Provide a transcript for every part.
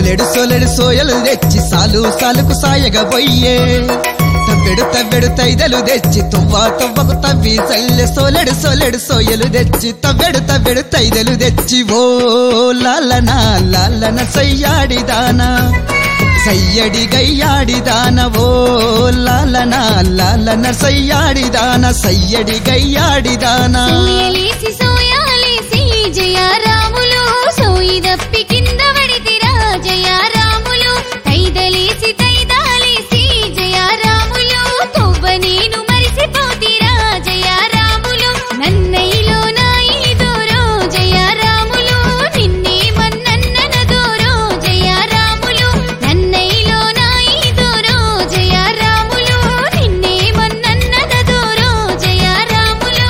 సొలెడు సొలెడు సోయలు తెచ్చి సాలు సాలుకు సాయగా పోయే తవ్వెడు తవ్వెడు తైదలు తెచ్చి తువ్వ తువ్వకు తవ్వి సల్లె సోలెడు సోలెడు సోయలు తెచ్చి తవ్వెడు తవ్వెడు తైదలు తెచ్చి ఓ లాలన లాలన సయ్యాడిదానా సయ్యడి గయ్యాడిదాన ఓ లాలన లాలన సయ్యాడిదాన సయ్యడి గయ్యాడిదానా సోయలేసి సోయాలేసి జయారాములు సోయి దప్పి కింద పడితిరా జయారాములు తైదలేసి తైదాలేసి జయారాములు తొవ్వ నేను మరిసిపోతిరా జయారాములు నన్నైలో నాయి దూరో జయారాములు నిన్నే మన్నన్నన దూరో జయారాములు నన్నైలో నాయి దూరో జయారాములు నిన్నే మన్నన్నన దూరో జయారాములు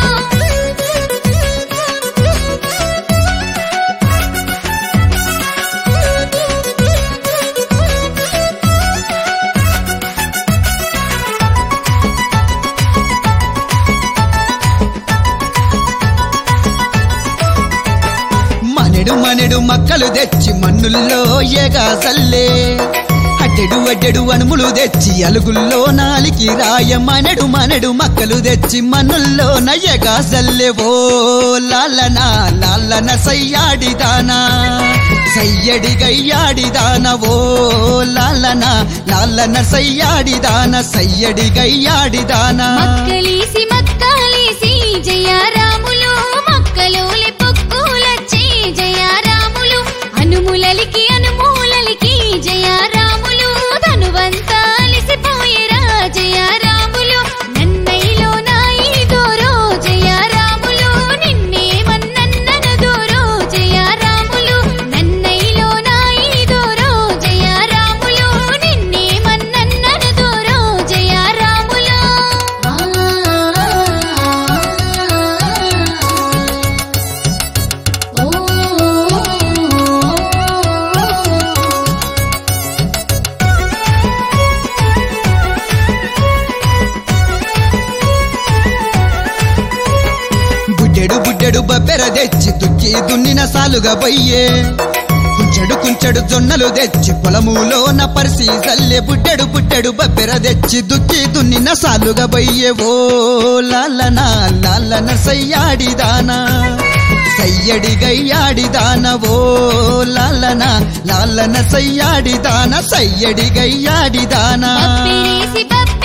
మనెడు మనెడు మక్కలు తెచ్చి మన్నుల్లో ఏగా సల్లే అడ్డెడు అడ్డెడు అణుములు తెచ్చి అలుగుల్లో నాలికి రాయ మనెడు మనెడు మక్కలు తెచ్చి మన్నుల్లో నయ్యగా సల్లే ఓ లాలన లాలన సయ్యాడిదానా సయ్యడి గయ్యాడిదాన ఓ లాలన లాలన సయ్యాడిదాన సయ్యడి గయ్యాడిదానా మక్కలేసి మక్కలేసి జయారాములు మక్కలోలే పొక్కులచ్చే జయారాములు అనుములలికి అనుమూలలికి జయారాములు ధనువంతా అలిసిపోయేరా జయారాములు నన్నైలో నాయి దూరో జయారాములు నిన్నే మన్నన్నన దూరో జయారాములు నన్నైలో నాయి దూరో జయారాములు నిన్నే మన్నన్నన దూరో జయారాములు బుడ్డెడు బుడ్డెడు బబ్బెర తెచ్చి దుక్కి దున్నిన సాలుగా పోయే కుంచెడు కుంచెడు జొన్నలు తెచ్చి పొలములోన పరిసి జల్లె బుడ్డెడు బుడ్డెడు బబ్బెర తెచ్చి దుక్కి దున్నిన సాలుగా పోయే ఓ లాలన లాలన సయ్యాడిదానా సయ్యడి గయ్యాడిదాన ఓ లాలన లాలన సయ్యాడిదాన సయ్యడి గయ్యాడిదానా బప్పిరేసి బప్ప